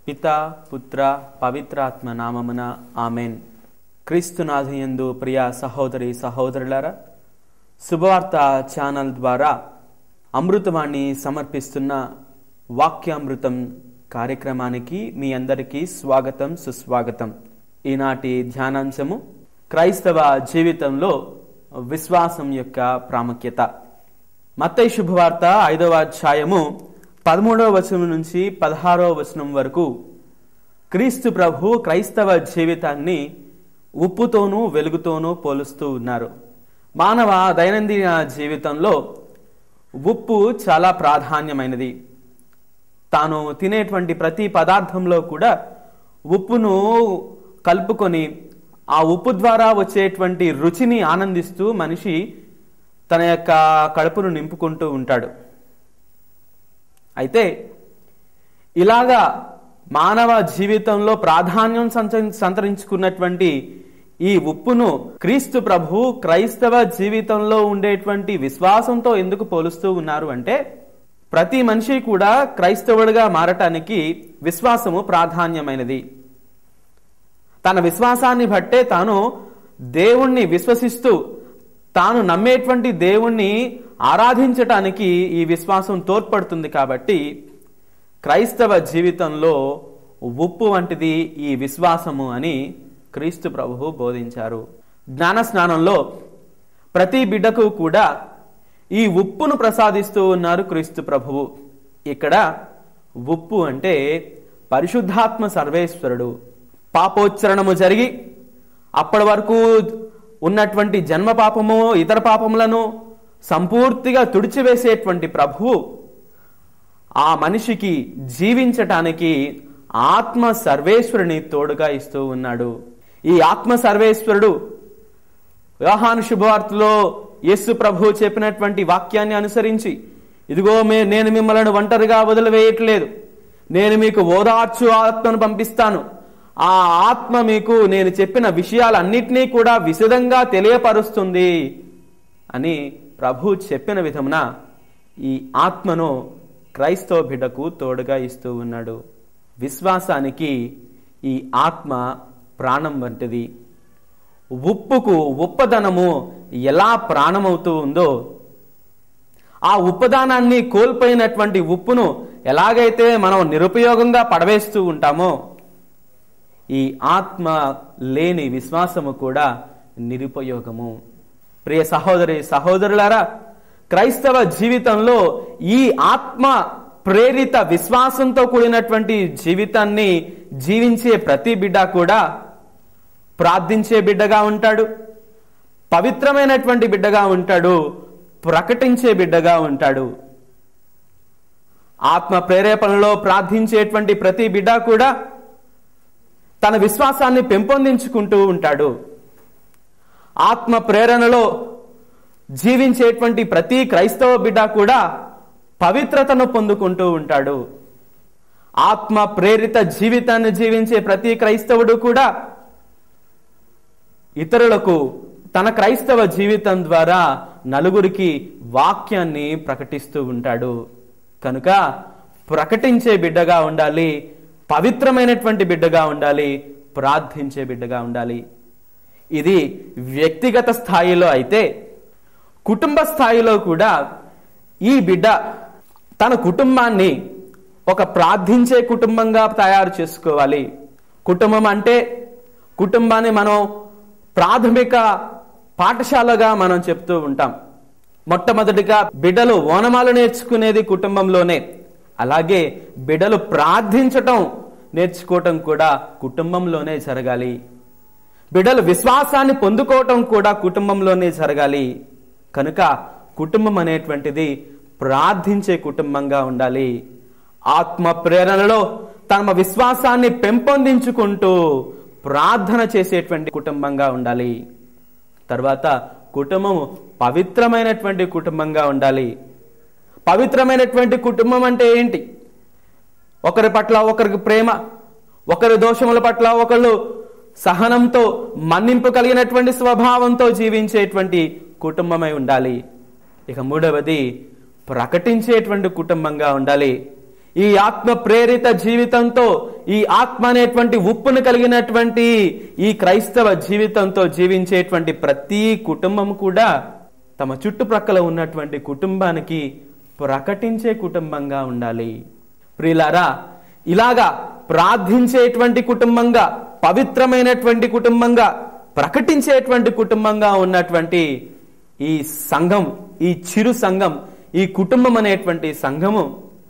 పిత పుత్ర పవిత్రాత్మ నామమున ఆమెన్ క్రీస్తునాథయందు ప్రియ సహోదరి సహోదరులారా శుభవార్త ఛానల్ ద్వారా అమృతవాణి సమర్పిస్తున్న వాక్యామృతం కార్యక్రమానికి మీ అందరికీ స్వాగతం సుస్వాగతం ఈనాటి ధ్యానాంశము క్రైస్తవ జీవితంలో విశ్వాసం యొక్క ప్రాముఖ్యత మత్తయి శుభవార్త ఐదవ అధ్యాయము పదమూడవ వచనం నుంచి పదహారవ వచనం వరకు క్రీస్తు ప్రభు క్రైస్తవ జీవితాన్ని ఉప్పుతోనూ వెలుగుతోనూ పోలుస్తూ ఉన్నారు మానవ దైనందిన జీవితంలో ఉప్పు చాలా ప్రాధాన్యమైనది తాను తినేటువంటి ప్రతి పదార్థంలో కూడా ఉప్పును కలుపుకొని ఆ ఉప్పు ద్వారా వచ్చేటువంటి రుచిని ఆనందిస్తూ మనిషి తన యొక్క కడుపును నింపుకుంటూ ఉంటాడు అయితే ఇలాగా మానవ జీవితంలో ప్రాధాన్యం సంచ- సంతరించుకున్నటువంటి ఈ ఉప్పును క్రీస్తు ప్రభు క్రైస్తవ జీవితంలో ఉండేటువంటి విశ్వాసంతో ఎందుకు పోలుస్తూ ఉన్నారు అంటే ప్రతి మనిషి కూడా క్రైస్తవుడిగా మారటానికి విశ్వాసము ప్రాధాన్యమైనది తన విశ్వాసాన్ని బట్టే తాను దేవుణ్ణి విశ్వసిస్తూ తాను నమ్మేటువంటి దేవుణ్ణి ఆరాధించటానికి ఈ విశ్వాసం తోడ్పడుతుంది కాబట్టి క్రైస్తవ జీవితంలో ఉప్పు వంటిది ఈ విశ్వాసము అని క్రీస్తు ప్రభువు బోధించారు జ్ఞాన స్నానంలో ప్రతి బిడ్డకు కూడా ఈ ఉప్పును ప్రసాదిస్తూ ఉన్నారు క్రీస్తు ప్రభువు ఇక్కడ ఉప్పు అంటే పరిశుద్ధాత్మ సర్వేశ్వరుడు పాపోచ్చరణము జరిగి అప్పటి వరకు ఉన్నటువంటి జన్మ పాపము ఇతర పాపములను సంపూర్తిగా తుడిచివేసేటువంటి ప్రభువు ఆ మనిషికి జీవించటానికి ఆత్మ సర్వేశ్వరుని తోడుగా ఇస్తూ ఉన్నాడు ఈ ఆత్మ సర్వేశ్వరుడు వ్యవహాను శుభవార్తలో యేసు ప్రభు చెప్పినటువంటి వాక్యాన్ని అనుసరించి ఇదిగో మే నేను మిమ్మల్ని ఒంటరిగా వదిలివేయట్లేదు నేను మీకు ఓదార్చు ఆత్మను పంపిస్తాను ఆ ఆత్మ మీకు నేను చెప్పిన విషయాలన్నిటినీ కూడా విశదంగా తెలియపరుస్తుంది అని ప్రభు చెప్పిన విధమున ఈ ఆత్మను క్రైస్తవ బిడ్డకు తోడుగా ఇస్తూ ఉన్నాడు విశ్వాసానికి ఈ ఆత్మ ప్రాణం వంటిది ఉప్పుకు ఉప్పదనము ఎలా ప్రాణమవుతూ ఉందో ఆ ఉప్పదానాన్ని కోల్పోయినటువంటి ఉప్పును ఎలాగైతే మనం నిరుపయోగంగా పడవేస్తూ ఉంటామో ఈ ఆత్మ లేని విశ్వాసము కూడా నిరుపయోగము ప్రియ సహోదరి సహోదరులారా క్రైస్తవ జీవితంలో ఈ ఆత్మ ప్రేరిత విశ్వాసంతో కూడినటువంటి జీవితాన్ని జీవించే ప్రతి బిడ్డ కూడా ప్రార్థించే బిడ్డగా ఉంటాడు పవిత్రమైనటువంటి బిడ్డగా ఉంటాడు ప్రకటించే బిడ్డగా ఉంటాడు ఆత్మ ప్రేరేపణలో ప్రార్థించేటువంటి ప్రతి బిడ్డ కూడా తన విశ్వాసాన్ని పెంపొందించుకుంటూ ఉంటాడు ఆత్మ ప్రేరణలో జీవించేటువంటి ప్రతి క్రైస్తవ బిడ్డ కూడా పవిత్రతను పొందుకుంటూ ఉంటాడు ఆత్మ ప్రేరిత జీవితాన్ని జీవించే ప్రతి క్రైస్తవుడు కూడా ఇతరులకు తన క్రైస్తవ జీవితం ద్వారా నలుగురికి వాక్యాన్ని ప్రకటిస్తూ ఉంటాడు కనుక ప్రకటించే బిడ్డగా ఉండాలి పవిత్రమైనటువంటి బిడ్డగా ఉండాలి ప్రార్థించే బిడ్డగా ఉండాలి ఇది వ్యక్తిగత స్థాయిలో అయితే కుటుంబ స్థాయిలో కూడా ఈ బిడ్డ తన కుటుంబాన్ని ఒక ప్రార్థించే కుటుంబంగా తయారు చేసుకోవాలి కుటుంబం అంటే కుటుంబాన్ని మనం ప్రాథమిక పాఠశాలగా మనం చెప్తూ ఉంటాం మొట్టమొదటిగా బిడ్డలు ఓనమాలు నేర్చుకునేది కుటుంబంలోనే అలాగే బిడ్డలు ప్రార్థించటం నేర్చుకోవటం కూడా కుటుంబంలోనే జరగాలి బిడ్డలు విశ్వాసాన్ని పొందుకోవటం కూడా కుటుంబంలోనే జరగాలి కనుక కుటుంబం అనేటువంటిది ప్రార్థించే కుటుంబంగా ఉండాలి ఆత్మ ప్రేరణలో తమ విశ్వాసాన్ని పెంపొందించుకుంటూ ప్రార్థన చేసేటువంటి కుటుంబంగా ఉండాలి తర్వాత కుటుంబము పవిత్రమైనటువంటి కుటుంబంగా ఉండాలి పవిత్రమైనటువంటి కుటుంబం అంటే ఏంటి ఒకరి పట్ల ఒకరికి ప్రేమ ఒకరి దోషముల పట్ల ఒకళ్ళు సహనంతో మన్నింపు కలిగినటువంటి స్వభావంతో జీవించేటువంటి కుటుంబమై ఉండాలి ఇక మూడవది ప్రకటించేటువంటి కుటుంబంగా ఉండాలి ఈ ఆత్మ ప్రేరిత జీవితంతో ఈ ఆత్మ అనేటువంటి ఉప్పును కలిగినటువంటి ఈ క్రైస్తవ జీవితంతో జీవించేటువంటి ప్రతి కుటుంబం కూడా తమ చుట్టుప్రక్కల ఉన్నటువంటి కుటుంబానికి ప్రకటించే కుటుంబంగా ఉండాలి ప్రియులారా ఇలాగా ప్రార్థించేటువంటి కుటుంబంగా పవిత్రమైనటువంటి కుటుంబంగా ప్రకటించేటువంటి కుటుంబంగా ఉన్నటువంటి ఈ సంఘం ఈ చిరు సంఘం ఈ కుటుంబం అనేటువంటి సంఘము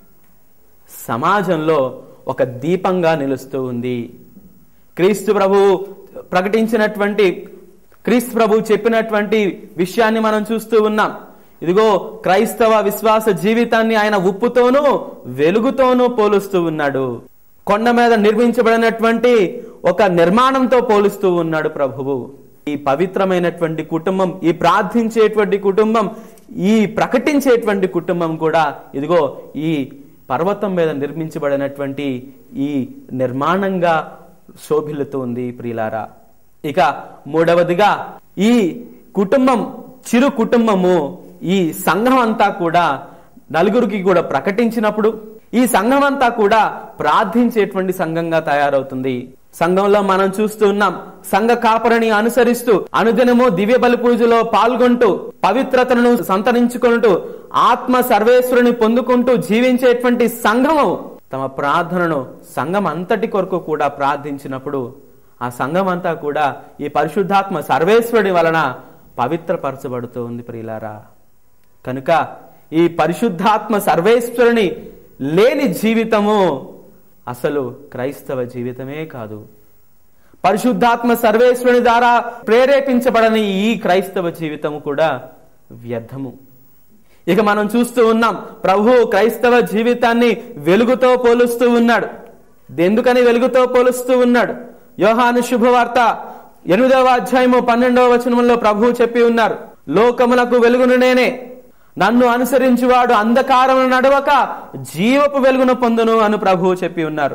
సమాజంలో ఒక దీపంగా నిలుస్తూ ఉంది క్రీస్తు ప్రభు ప్రకటించినటువంటి క్రీస్తు ప్రభు చెప్పినటువంటి విషయాన్ని మనం చూస్తూ ఉన్నాం ఇదిగో క్రైస్తవ విశ్వాస జీవితాన్ని ఆయన ఉప్పుతోనూ వెలుగుతోనూ పోలుస్తూ ఉన్నాడు కొండ మీద నిర్మించబడినటువంటి ఒక నిర్మాణంతో పోలుస్తూ ఉన్నాడు ప్రభువు ఈ పవిత్రమైనటువంటి కుటుంబం ఈ ప్రార్థించేటువంటి కుటుంబం ఈ ప్రకటించేటువంటి కుటుంబం కూడా ఇదిగో ఈ పర్వతం మీద నిర్మించబడినటువంటి ఈ నిర్మాణంగా శోభిల్లుతుంది ప్రియులారా ఇక మూడవదిగా ఈ కుటుంబం చిరు కుటుంబము ఈ సంఘం అంతా కూడా నలుగురికి కూడా ప్రకటించినప్పుడు ఈ సంఘం అంతా కూడా ప్రార్థించేటువంటి సంఘంగా తయారవుతుంది సంఘంలో మనం చూస్తూ ఉన్నాం సంఘ కాపరిని అనుసరిస్తూ అనుదినము దివ్య బలి పూజలో పాల్గొంటూ పవిత్రతను సంతరించుకుంటూ ఆత్మ సర్వేశ్వరుని పొందుకుంటూ జీవించేటువంటి సంఘము తమ ప్రార్థనను సంఘం అంతటి కొరకు కూడా ప్రార్థించినప్పుడు ఆ సంఘం అంతా కూడా ఈ పరిశుద్ధాత్మ సర్వేశ్వరుడి వలన పవిత్రపరచబడుతూ ఉంది ప్రియులారా కనుక ఈ పరిశుద్ధాత్మ సర్వేశ్వరుని లేని జీవితము అసలు క్రైస్తవ జీవితమే కాదు పరిశుద్ధాత్మ సర్వేశ్వరుని ద్వారా ప్రేరేపించబడని ఈ క్రైస్తవ జీవితము కూడా వ్యర్థము ఇక మనం చూస్తూ ఉన్నాం ప్రభు క్రైస్తవ జీవితాన్ని వెలుగుతో పోలుస్తూ ఉన్నాడు ఎందుకని వెలుగుతో పోలుస్తూ ఉన్నాడు యోహాను శుభవార్త ఎనిమిదవ అధ్యాయము పన్నెండవ వచనంలో ప్రభువు చెప్పి ఉన్నారు లోకములకు వెలుగును నేనే నన్ను అనుసరించువాడు అంధకారమును నడవక జీవపు వెలుగును పొందును అని ప్రభువు చెప్పి ఉన్నారు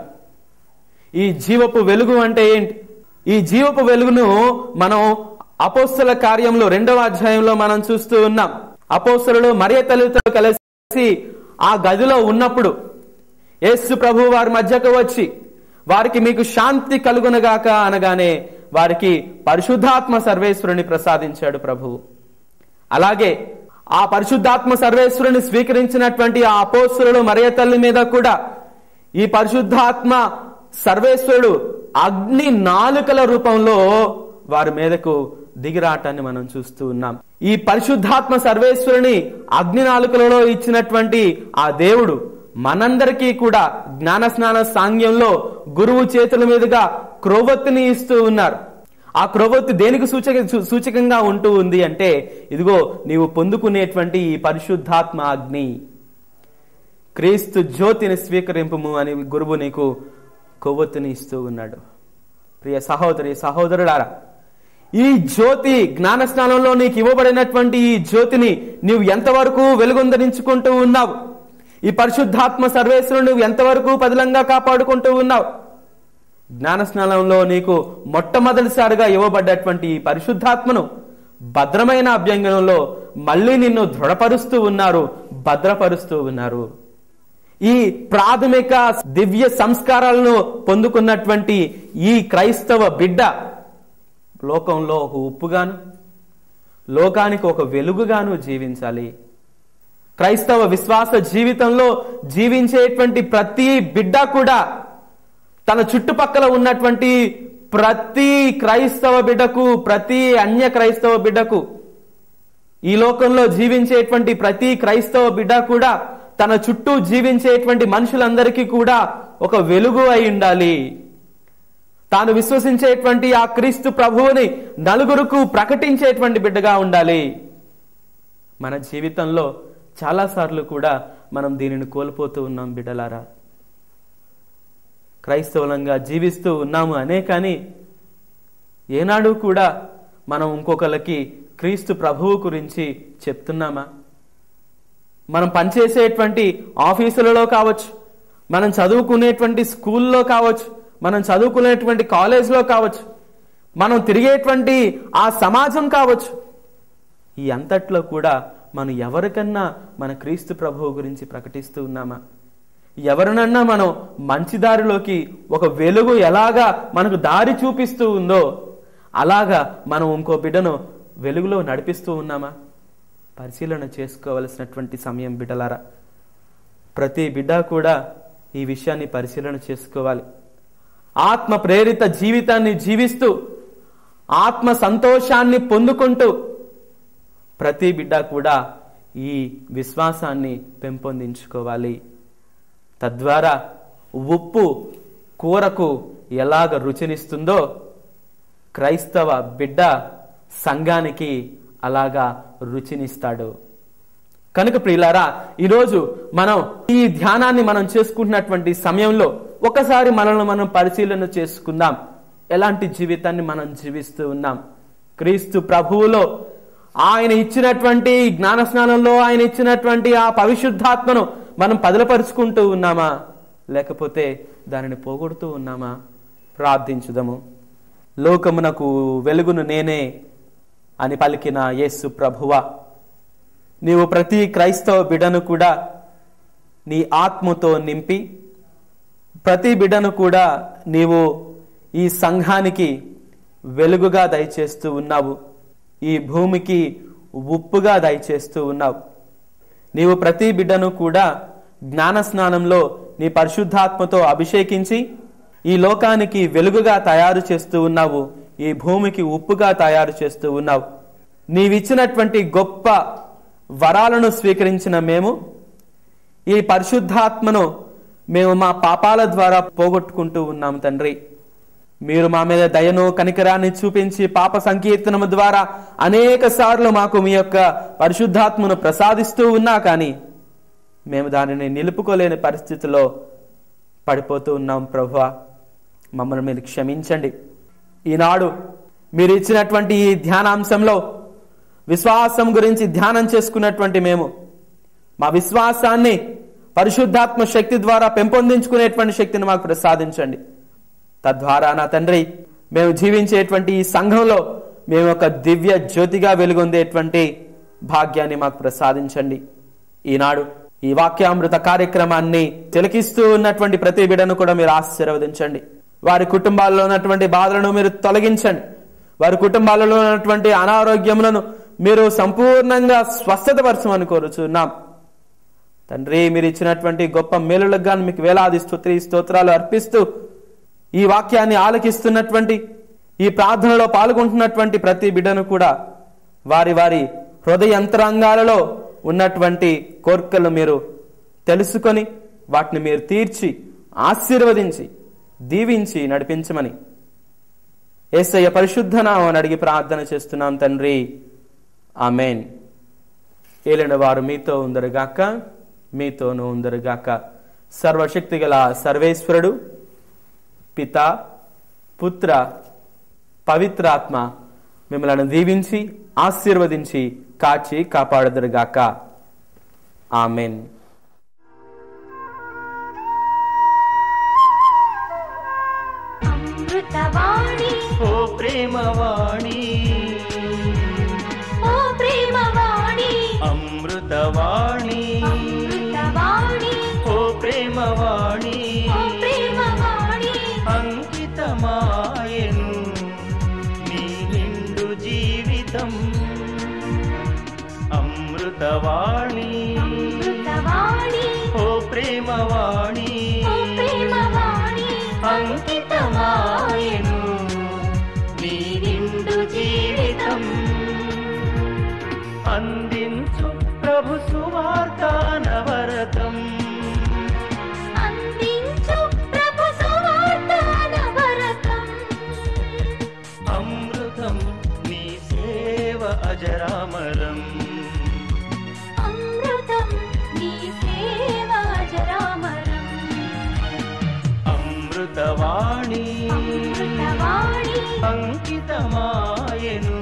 ఈ జీవపు వెలుగు అంటే ఏంటి ఈ జీవపు వెలుగును మనం అపోస్తల కార్యంలో రెండవ అధ్యాయంలో మనం చూస్తూ ఉన్నాం అపోస్తలు మరియ తల్లితో కలిసి ఆ గదిలో ఉన్నప్పుడు యేసు ప్రభు వారి మధ్యకు వచ్చి వారికి మీకు శాంతి కలుగునగాక అనగానే వారికి పరిశుద్ధాత్మ సర్వేశ్వరుని ప్రసాదించాడు ప్రభువు అలాగే ఆ పరిశుద్ధాత్మ సర్వేశ్వరుని స్వీకరించినటువంటి ఆ అపోస్తులు మరియ తల్లి మీద కూడా ఈ పరిశుద్ధాత్మ సర్వేశ్వరుడు అగ్ని నాలుకల రూపంలో వారి మీదకు దిగిరాటాన్ని మనం చూస్తూ ఉన్నాం ఈ పరిశుద్ధాత్మ సర్వేశ్వరుని అగ్ని నాలుకలలో ఇచ్చినటువంటి ఆ దేవుడు మనందరికీ కూడా జ్ఞాన స్నాన సాంగ్యంలో గురువు చేతుల మీదుగా క్రొవ్వొత్తిని ఇస్తూ ఉన్నారు ఆ క్రొవ్వొత్తి దేనికి సూచక సూచకంగా ఉంటూ ఉంది అంటే ఇదిగో నీవు పొందుకునేటువంటి ఈ పరిశుద్ధాత్మ అగ్ని క్రీస్తు జ్యోతిని స్వీకరింపము అని గురువు నీకు కొవ్వొత్తిని ఇస్తూ ఉన్నాడు ప్రియ సహోదరి సహోదరులారా ఈ జ్యోతి జ్ఞాన స్నానంలో నీకు ఇవ్వబడినటువంటి ఈ జ్యోతిని నీవు ఎంతవరకు వెలుగొందరించుకుంటూ ఉన్నావు ఈ పరిశుద్ధాత్మ సర్వేశ్వరుడు నువ్వు ఎంతవరకు పదిలంగా కాపాడుకుంటూ ఉన్నావు జ్ఞాన స్నానంలో నీకు మొట్టమొదటిసారిగా ఇవ్వబడ్డటువంటి ఈ పరిశుద్ధాత్మను భద్రమైన అభ్యంగనంలో మళ్ళీ నిన్ను దృఢపరుస్తూ ఉన్నారు భద్రపరుస్తూ ఉన్నారు ఈ ప్రాథమిక దివ్య సంస్కారాలను పొందుకున్నటువంటి ఈ క్రైస్తవ బిడ్డ లోకంలో ఒక ఉప్పుగాను లోకానికి ఒక వెలుగుగాను జీవించాలి క్రైస్తవ విశ్వాస జీవితంలో జీవించేటువంటి ప్రతి బిడ్డ కూడా తన చుట్టుపక్కల ఉన్నటువంటి ప్రతి క్రైస్తవ బిడ్డకు ప్రతి అన్య క్రైస్తవ బిడ్డకు ఈ లోకంలో జీవించేటువంటి ప్రతి క్రైస్తవ బిడ్డ కూడా తన చుట్టూ జీవించేటువంటి మనుషులందరికీ కూడా ఒక వెలుగు అయి ఉండాలి తాను విశ్వసించేటువంటి ఆ క్రీస్తు ప్రభువుని నలుగురుకు ప్రకటించేటువంటి బిడ్డగా ఉండాలి మన జీవితంలో చాలాసార్లు కూడా మనం దీనిని కోల్పోతూ ఉన్నాం బిడ్డలారా క్రైస్తవులంగా జీవిస్తూ ఉన్నాము అనే కానీ ఏనాడు కూడా మనం ఇంకొకరికి క్రీస్తు ప్రభువు గురించి చెప్తున్నామా మనం పనిచేసేటువంటి ఆఫీసులలో కావచ్చు మనం చదువుకునేటువంటి స్కూల్లో కావచ్చు మనం చదువుకునేటువంటి కాలేజ్లో కావచ్చు మనం తిరిగేటువంటి ఆ సమాజం కావచ్చు ఈ అంతట్లో కూడా మనం ఎవరికన్నా మన క్రీస్తు ప్రభువు గురించి ప్రకటిస్తూ ఉన్నామా ఎవరినన్నా మనం మంచి దారిలోకి ఒక వెలుగు ఎలాగా మనకు దారి చూపిస్తూ ఉందో అలాగా మనం ఇంకో బిడ్డను వెలుగులో నడిపిస్తూ ఉన్నామా పరిశీలన చేసుకోవలసినటువంటి సమయం బిడ్డలారా ప్రతి బిడ్డ కూడా ఈ విషయాన్ని పరిశీలన చేసుకోవాలి ఆత్మ ప్రేరిత జీవితాన్ని జీవిస్తూ ఆత్మ సంతోషాన్ని పొందుకుంటూ ప్రతి బిడ్డ కూడా ఈ విశ్వాసాన్ని పెంపొందించుకోవాలి తద్వారా ఉప్పు కూరకు ఎలాగ రుచినిస్తుందో క్రైస్తవ బిడ్డ సంఘానికి అలాగా రుచినిస్తాడు కనుక ప్రియులారా ఈరోజు మనం ఈ ధ్యానాన్ని మనం చేసుకుంటున్నటువంటి సమయంలో ఒకసారి మనల్ని మనం పరిశీలన చేసుకుందాం ఎలాంటి జీవితాన్ని మనం జీవిస్తూ ఉన్నాం క్రీస్తు ప్రభువులో ఆయన ఇచ్చినటువంటి జ్ఞాన స్నానంలో ఆయన ఇచ్చినటువంటి ఆ పరిశుద్ధాత్మను మనం పదిలపరుచుకుంటూ ఉన్నామా లేకపోతే దానిని పోగొడుతూ ఉన్నామా ప్రార్థించుదాము లోకమునకు వెలుగును నేనే అని పలికిన యేసు ప్రభువా నీవు ప్రతి క్రైస్తవ బిడను కూడా నీ ఆత్మతో నింపి ప్రతి బిడ్డను కూడా నీవు ఈ సంఘానికి వెలుగుగా దయచేస్తూ ఉన్నావు ఈ భూమికి ఉప్పుగా దయచేస్తూ ఉన్నావు నీవు ప్రతి బిడ్డను కూడా జ్ఞాన స్నానంలో నీ పరిశుద్ధాత్మతో అభిషేకించి ఈ లోకానికి వెలుగుగా తయారు చేస్తూ ఉన్నావు ఈ భూమికి ఉప్పుగా తయారు చేస్తూ ఉన్నావు నీవిచ్చినటువంటి గొప్ప వరాలను స్వీకరించిన మేము ఈ పరిశుద్ధాత్మను మేము మా పాపాల ద్వారా పోగొట్టుకుంటూ ఉన్నాం తండ్రి మీరు మా మీద దయను కనికరాన్ని చూపించి పాప సంకీర్తనము ద్వారా అనేక సార్లు మాకు మీ యొక్క పరిశుద్ధాత్మను ప్రసాదిస్తూ ఉన్నా కానీ మేము దానిని నిలుపుకోలేని పరిస్థితిలో పడిపోతూ ఉన్నాం ప్రభు మమ్మల్ని మీరు క్షమించండి ఈనాడు మీరు ఇచ్చినటువంటి ఈ ధ్యానాంశంలో విశ్వాసం గురించి ధ్యానం చేసుకున్నటువంటి మేము మా విశ్వాసాన్ని పరిశుద్ధాత్మ శక్తి ద్వారా పెంపొందించుకునేటువంటి శక్తిని మాకు ప్రసాదించండి తద్వారా నా తండ్రి మేము జీవించేటువంటి ఈ సంఘంలో మేము ఒక దివ్య జ్యోతిగా వెలుగొందేటువంటి భాగ్యాన్ని మాకు ప్రసాదించండి ఈనాడు ఈ వాక్యామృత కార్యక్రమాన్ని తిలకిస్తూ ఉన్నటువంటి ప్రతి బిడను కూడా మీరు ఆశీర్వదించండి వారి కుటుంబాల్లో ఉన్నటువంటి బాధలను మీరు తొలగించండి వారి కుటుంబాలలో ఉన్నటువంటి అనారోగ్యములను మీరు సంపూర్ణంగా స్వస్థత పరచమని కోరుచున్నాం తండ్రి మీరు ఇచ్చినటువంటి గొప్ప మేలులకు గాను మీకు వేలాది స్తుతి స్తోత్రాలు అర్పిస్తూ ఈ వాక్యాన్ని ఆలకిస్తున్నటువంటి ఈ ప్రార్థనలో పాల్గొంటున్నటువంటి ప్రతి బిడ్డను కూడా వారి వారి హృదయంతరంగాలలో ఉన్నటువంటి కోర్కెలు మీరు తెలుసుకొని వాటిని మీరు తీర్చి ఆశీర్వదించి దీవించి నడిపించమని ఏసయ్య పరిశుద్ధనామని అడిగి ప్రార్థన చేస్తున్నాం తండ్రి ఆమెన్ ఏలిన వారు మీతో ఉందరుగాక మీతోనూ ఉందరుగాక సర్వశక్తి గల సర్వేశ్వరుడు పిత పుత్ర పవిత్రాత్మ మిమ్మల్ని దీవించి ఆశీర్వదించి కాచి కాపాడదురుగాక ఆమెన్ అమృతవాణి ఓ ప్రేమవాణి ఓ ప్రేమవాణి అమృతవాణి అమృతవాణి ఓ ప్రేమవాణి ఓ ప్రేమవాణి అంకితమాయను నీ నిండు జీవితం అమృతవాణి అమృతవాణి ఓ ప్రేమవాణి ఓ ప్రేమవాణి అంకితమాయను నీ నిండు జీవితం అందించు ప్రభు సువార్త నవరతం అందించు ప్రభు సువార్త నవరతం అమృతం నీ సేవ అజరామరం అమృతం నీ సేవ అజరామరం అమృతవాణి అమృతవాణి అంకితమాయను